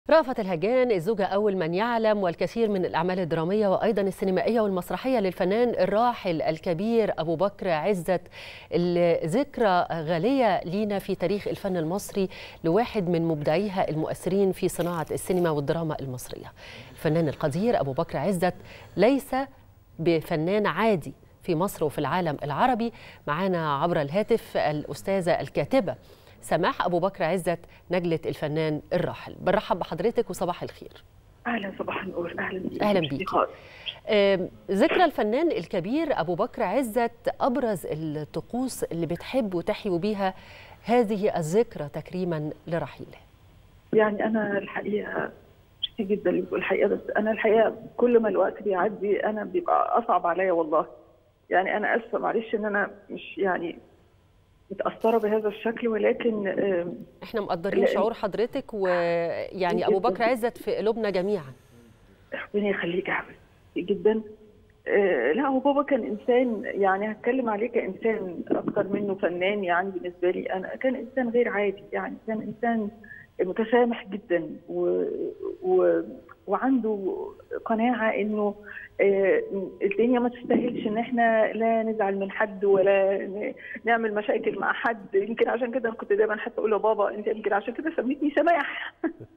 رأفت الهجان الزوجة أول من يعلم والكثير من الأعمال الدرامية وأيضا السينمائية والمسرحية للفنان الراحل الكبير أبو بكر عزت ذكرى غالية لينا في تاريخ الفن المصري لواحد من مبدعيها المؤثرين في صناعة السينما والدراما المصرية الفنان القدير أبو بكر عزت ليس بفنان عادي في مصر وفي العالم العربي معانا عبر الهاتف الأستاذة الكاتبة سماح أبو بكر عزت نجلة الفنان الراحل برحب بحضرتك وصباح الخير اهلا صباح النور اهلا بيك أهلا بيك. آم، ذكرى الفنان الكبير أبو بكر عزت أبرز الطقوس اللي بتحب وتحيوا بيها هذه الذكرى تكريما لرحيله يعني انا الحقيقه مشكلة جدا اللي بتقول الحقيقه بس انا الحقيقه كل ما الوقت بيعدي انا بيبقى اصعب عليا والله يعني انا اسفه معلش ان انا مش يعني متاثره بهذا الشكل ولكن آم، احنا مقدرين لأن- شعور حضرتك ويعني أبو بكر عزت في قلوبنا جميعا ربنا يخليك يا حبيبي جدا آه، لا هو بابا كان انسان يعني هتكلم عليه كانسان اكتر منه فنان يعني بالنسبه لي انا كان انسان غير عادي يعني كان انسان متسامح جدا و... و... وعنده قناعه انه آه، الدنيا ما تستاهلش ان احنا لا نزعل من حد ولا ن- نعمل مشاكل مع حد يمكن عشان كده أنا كنت دايما حتى اقول له بابا انت يمكن عشان كده سميتني سماح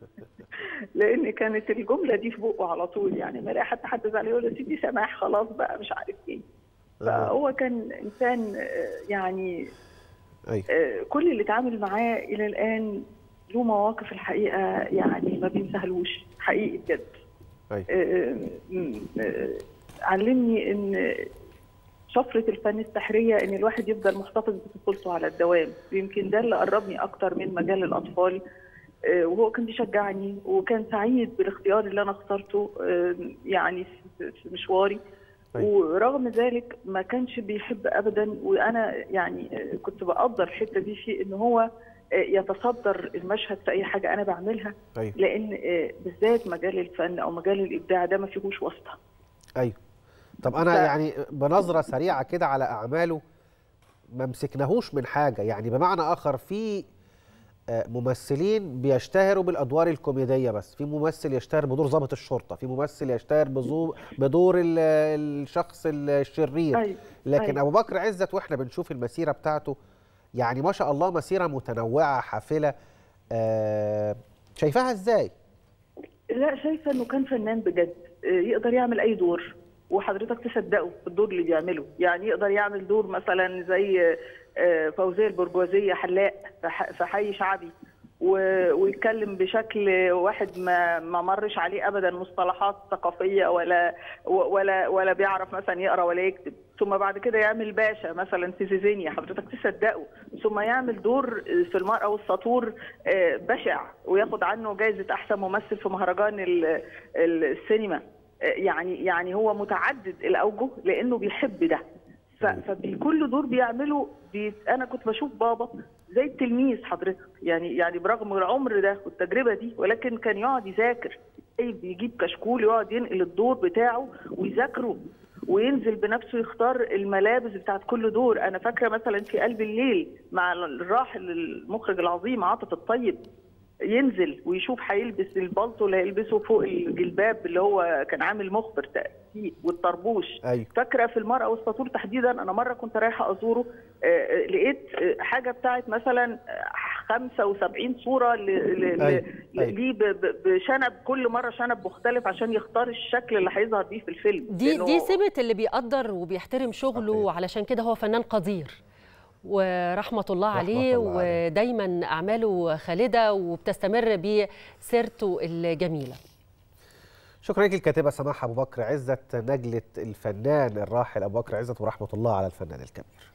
لان كانت الجمله دي في بقه على طول يعني ما الاقي حتى حد زعل يقول له سيدي سماح خلاص بقى مش عارف ايه فهو كان انسان آه، يعني أيوة. آه، كل اللي اتعامل معاه الى الان له مواقف الحقيقه يعني ما بينسهلوش حقيقي بجد أيوة. آه، م- آه، علمني ان شفرة الفن السحرية ان الواحد يفضل محتفظ بطفولته على الدوام يمكن ده اللي قربني اكتر من مجال الاطفال آه، وهو كان بيشجعني وكان سعيد بالاختيار اللي انا اخترته آه، يعني في في مشواري أيوة. ورغم ذلك ما كانش بيحب ابدا وانا يعني آه، كنت بقدر الحته دي فيه ان هو آه، يتصدر المشهد في اي حاجه انا بعملها أيوة. لان آه، بالذات مجال الفن او مجال الابداع ده ما فيهوش واسطه ايوه طب انا ف- يعني بنظره سريعه كده على اعماله ما مسكناهوش من حاجه يعني بمعنى اخر في آه، ممثلين بيشتهروا بالادوار الكوميديه بس في ممثل يشتهر بدور ضابط الشرطه في ممثل يشتهر بزو- بدور ال- الشخص الشرير أيوة. لكن أيوة. ابو بكر عزت واحنا بنشوف المسيره بتاعته يعني ما شاء الله مسيره متنوعه حافله آه، شايفاها ازاي لا شايفه انه كان فنان بجد آه، يقدر يعمل اي دور وحضرتك تصدقه في الدور اللي بيعمله يعني يقدر يعمل دور مثلا زي آه، فوزيه البرجوازيه حلاق في ح- في حي شعبي و- ويتكلم بشكل واحد ما ما مرش عليه ابدا مصطلحات ثقافيه ولا ولا ولا بيعرف مثلا يقرا ولا يكتب ثم بعد كده يعمل باشا مثلا في زيزينيا حضرتك تصدقه ثم يعمل دور في المرأة والسطور آه، بشع وياخد عنه جائزة أحسن ممثل في مهرجان ال- ال- السينما آه، يعني يعني هو متعدد الأوجه لأنه بيحب ده ف- فبكل دور بيعمله بي أنا كنت بشوف بابا زي التلميذ حضرتك يعني يعني برغم العمر ده والتجربة دي ولكن كان يقعد يذاكر بيجيب كشكول يقعد ينقل الدور بتاعه ويذاكره وينزل بنفسه يختار الملابس بتاعت كل دور انا فاكره مثلا في قلب الليل مع الراحل المخرج العظيم عاطف الطيب ينزل ويشوف هيلبس البلطو اللي هيلبسه فوق الجلباب اللي هو كان عامل مخبر تأكيد والطربوش ايوه فاكره في المرأة والسطور تحديدا انا مره كنت رايحه ازوره آه، آه، لقيت آه، حاجه بتاعت مثلا آه، 75 صوره ل- ل- ل- أيوة، أيوة. ليه ب- ب- بشنب كل مره شنب مختلف عشان يختار الشكل اللي هيظهر بيه في الفيلم دي لأنه- دي سمة اللي بيقدر وبيحترم شغله صحيح. علشان كده هو فنان قدير ورحمة الله رحمة عليه الله عليه. ودايما أعماله خالدة وبتستمر بسيرته الجميلة شكرا لك الكاتبه سماح ابو بكر عزت نجله الفنان الراحل ابو بكر عزت ورحمه الله على الفنان الكبير